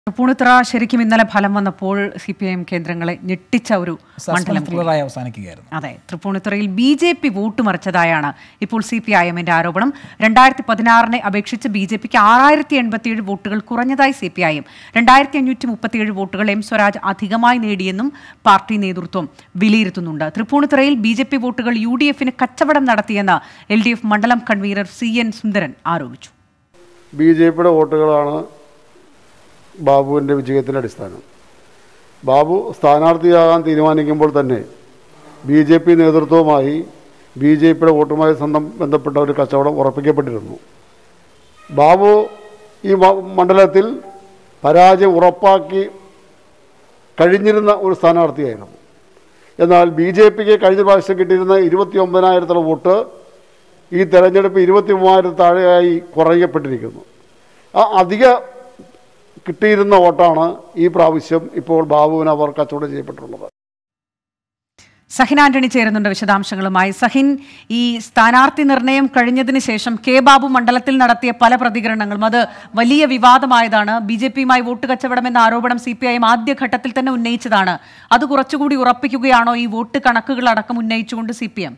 തൃപ്പൂണിത്തുറ ശരിക്കും ഇന്നലെ ഫലം വന്നപ്പോൾ സി പി ഐ എം കേന്ദ്രങ്ങളെ ഞെട്ടിച്ച ഒരു മണ്ഡലം സസ്പെൻസ് ത്രില്ലറായി അവസാനിക്കുകയായിരുന്നു അതെ തൃപ്പൂണിത്തുറയിൽ ബി ജെ പി വോട്ട് മറിച്ചതായാണ് ഇപ്പോൾ സി പി ഐ എമ്മിന്റെ ആരോപണം രണ്ടായിരത്തി പതിനാറിനെ അപേക്ഷിച്ച് ബി ജെ പിക്ക് ആറായിരത്തി എൺപത്തിയേഴ് വോട്ടുകൾ കുറഞ്ഞതായി സി പി ഐ എം രണ്ടായിരത്തി അഞ്ഞൂറ്റി മുപ്പത്തിയേഴ് വോട്ടുകൾ എം സ്വരാജ് അധികമായി നേടിയെന്നും പാർട്ടി നേതൃത്വം വിലയിരുത്തുന്നുണ്ട് തൃപ്പൂണിത്തുറയിൽ ബി ജെ പി വോട്ടുകൾ യു ഡി എഫിന് കച്ചവടം നടത്തിയെന്ന് എൽ ഡി എഫ് മണ്ഡലം കൺവീനർ സി എൻ സുന്ദരൻ ആരോപിച്ചു ബി ജെ പിയുടെ വോട്ടുകളാണ് ബാബുവിൻ്റെ വിജയത്തിൻ്റെ അടിസ്ഥാനം ബാബു സ്ഥാനാർത്ഥിയാകാൻ തീരുമാനിക്കുമ്പോൾ തന്നെ ബി ജെ പി നേതൃത്വവുമായി ബി ജെ പിയുടെ വോട്ടുമായി സ്വന്തം ബന്ധപ്പെട്ട ഒരു കച്ചവടം ഉറപ്പിക്കപ്പെട്ടിരുന്നു ബാബു ഈ മ- മണ്ഡലത്തിൽ പരാജയം ഉറപ്പാക്കി കഴിഞ്ഞിരുന്ന ഒരു സ്ഥാനാർത്ഥിയായിരുന്നു എന്നാൽ ബി ജെ പിക്ക് കഴിഞ്ഞ പ്രാവശ്യം കിട്ടിയിരുന്ന ഇരുപത്തി ഒമ്പതിനായിരത്തോളം വോട്ട് ഈ തെരഞ്ഞെടുപ്പ് ഇരുപത്തി മൂവായിരത്തി താഴെയായി കുറയപ്പെട്ടിരിക്കുന്നു ആ അധിക കിട്ടിയിരുന്ന വോട്ടാണ് ഈ പ്രാവശ്യം ഇപ്പോൾ ബാബുവിന് അവർ കച്ചവടം ചെയ്യപ്പെട്ടിട്ടുള്ളത് സഹിൻ ആന്റണി ചേരുന്നുണ്ട് വിശദാംശങ്ങളുമായി സഹിൻ ഈ സ്ഥാനാർത്ഥി നിർണയം കഴിഞ്ഞതിന് ശേഷം കെ ബാബു മണ്ഡലത്തിൽ നടത്തിയ പല പ്രതികരണങ്ങളും അത് വലിയ വിവാദമായതാണ് ബി ജെ പിയുമായി വോട്ട് കച്ചവടം എന്ന ആരോപണം സി പി ഐ എം ആദ്യഘട്ടത്തിൽ തന്നെ ഉന്നയിച്ചതാണ് അത് കുറച്ചുകൂടി ഉറപ്പിക്കുകയാണോ ഈ വോട്ട് കണക്കുകൾ അടക്കം ഉന്നയിച്ചുകൊണ്ട് സി പി എം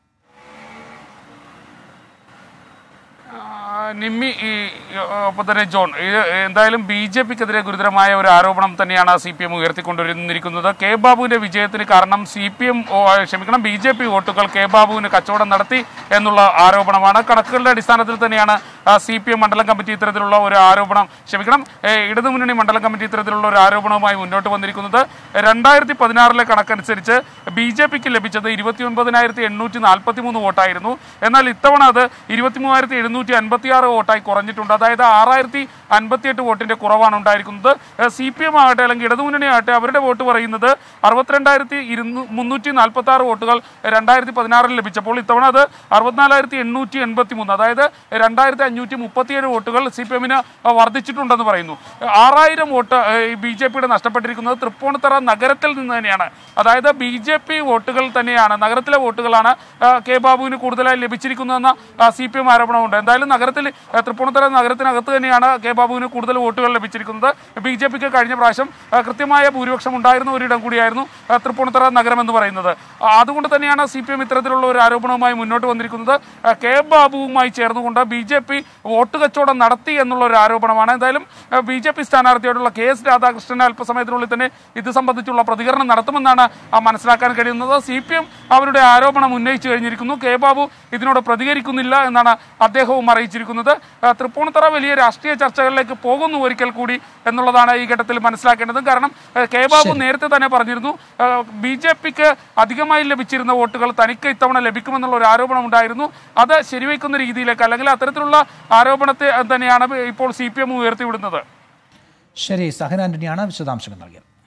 ആ, നിമ്മി ഈ ഒപ്പം തന്നെ ജോൺ ഇത് എന്തായാലും ബി ജെ പിക്കെതിരെ ഗുരുതരമായ ഒരു ആരോപണം തന്നെയാണ് സി പി എം ഉയർത്തിക്കൊണ്ടിരുന്നിരിക്കുന്നത് കെ ബാബുവിന്റെ വിജയത്തിന് കാരണം സി പി എം ക്ഷമിക്കണം ബി ജെ പി വോട്ടുകൾ കെ ബാബുവിന് കച്ചവടം നടത്തി എന്നുള്ള ആരോപണമാണ് കണക്കുകളുടെ അടിസ്ഥാനത്തിൽ തന്നെയാണ് സി പി എം മണ്ഡലം കമ്മിറ്റി ഇത്തരത്തിലുള്ള ഒരു ആരോപണം ക്ഷമിക്കണം ഏ, ഇടതുമുന്നണി മണ്ഡലം കമ്മിറ്റി ഇത്തരത്തിലുള്ള ഒരു ആരോപണവുമായി മുന്നോട്ട് വന്നിരിക്കുന്നത് രണ്ടായിരത്തി പതിനാറിലെ കണക്കനുസരിച്ച് ബി ജെ പിക്ക് ലഭിച്ചത് ഇരുപത്തി ഒൻപതിനായിരത്തി എണ്ണൂറ്റി നാൽപ്പത്തി മൂന്ന് വോട്ടായിരുന്നു എന്നാൽ ഇത്തവണ അത് ഇരുപത്തി മൂവായിരത്തി എഴുന്നൂറ്റി അൻപത്തി ആറ് വോട്ടായി കുറഞ്ഞിട്ടുണ്ട് അതായത് ആറായിരത്തി അൻപത്തിയെട്ട് വോട്ടിന്റെ കുറവാണ് ഉണ്ടായിരിക്കുന്നത് സി പി എം ആകട്ടെ അല്ലെങ്കിൽ ഇടതുമുന്നണി ആകട്ടെ അവരുടെ വോട്ട് പറയുന്നത് അറുപത്തിരണ്ടായിരത്തി ഇരുന്നൂ മുന്നൂറ്റി നാൽപ്പത്തി ആറ് വോട്ടുകൾ രണ്ടായിരത്തി പതിനാറിൽ ലഭിച്ചപ്പോൾ ഇത്തവണ അത് അറുപത്തിനാലായിരത്തി എണ്ണൂറ്റി എൺപത്തി മൂന്ന് അതായത് രണ്ടായിരത്തി അഞ്ഞൂറ്റി മുപ്പത്തിയേഴ് വോട്ടുകൾ സി പി എമ്മിന് വർദ്ധിച്ചിട്ടുണ്ടെന്ന് പറയുന്നു ആറായിരം വോട്ട് ബി ജെ പിയുടെ നഷ്ടപ്പെട്ടിരിക്കുന്നത് തൃപ്പൂണിത്തറ നഗരത്തിൽ നിന്ന് തന്നെയാണ് അതായത് ബി ജെ പി വോട്ടുകൾ തന്നെയാണ് നഗരത്തിലെ വോട്ടുകളാണ് ആ, കെ ബാബുവിന് കൂടുതലായി ലഭിച്ചിരിക്കുന്നതെന്ന സി പി എം ആരോപണമുണ്ട് എന്തായാലും നഗരത്തിൽ ആ, തൃപ്പൂണിത്തറ നഗരത്തിനകത്ത് തന്നെയാണ് കെ ബാബുവിന് കൂടുതൽ വോട്ടുകൾ ലഭിച്ചിരിക്കുന്നത് ബി ജെ പിക്ക് കഴിഞ്ഞ പ്രാവശ്യം ആ, കൃത്യമായ ഭൂരിപക്ഷം ഉണ്ടായിരുന്ന ഒരിടം കൂടിയായിരുന്നു ആ, തൃപ്പൂണിത്തറ നഗരം എന്ന് പറയുന്നത് ആ, അതുകൊണ്ട് തന്നെയാണ് സി പി എം ഇത്തരത്തിലുള്ള ഒരു ആരോപണവുമായി മുന്നോട്ട് വന്നിരിക്കുന്നത് ആ, കെ ബാബുവുമായി ചേർന്നുകൊണ്ട് ബി ജെ പി വോട്ട് കച്ചവടം നടത്തി എന്നുള്ള ഒരു ആരോപണമാണ് എന്തായാലും ബി ജെ പി സ്ഥാനാർത്ഥിയോടുള്ള കെ എസ് രാധാകൃഷ്ണൻ അല്പസമയത്തിനുള്ളിൽ തന്നെ ഇത് സംബന്ധിച്ചുള്ള പ്രതികരണം നടത്തുമെന്നാണ് ആ, മനസ്സിലാക്കാൻ കഴിയുന്നത് സി പി എം അവരുടെ ആരോപണം ഉന്നയിച്ചു കഴിഞ്ഞിരിക്കുന്നു കെ ബാബു ഇതിനോട് പ്രതികരിക്കുന്നില്ല എന്നാണ് അദ്ദേഹവും അറിയിച്ചിരിക്കുന്നത് ആ, തൃപ്പൂണിത്തറ വലിയ രാഷ്ട്രീയ ചർച്ചകളിലേക്ക് പോകുന്നു ഒരിക്കൽ കൂടി എന്നുള്ളതാണ് ഈ ഘട്ടത്തിൽ മനസ്സിലാക്കേണ്ടത് കാരണം ആ, കെ ബാബു നേരത്തെ തന്നെ പറഞ്ഞിരുന്നു ബി ജെ പിക്ക് അധികമായി ലഭിച്ചിരുന്ന വോട്ടുകൾ തനിക്ക് ഇത്തവണ ലഭിക്കുമെന്നുള്ള ഒരു ആരോപണം ഉണ്ടായിരുന്നു അത് ശരിവയ്ക്കുന്ന രീതിയിലേക്ക് അല്ലെങ്കിൽ അത്തരത്തിലുള്ള ആരോപണത്തെ തന്നെയാണ് ഇപ്പോൾ സി പി എം ഉയർത്തിവിടുന്നത് ശരി സഹൻ ആന്റണിയാണ് വിശദാംശങ്ങൾ നൽകിയത്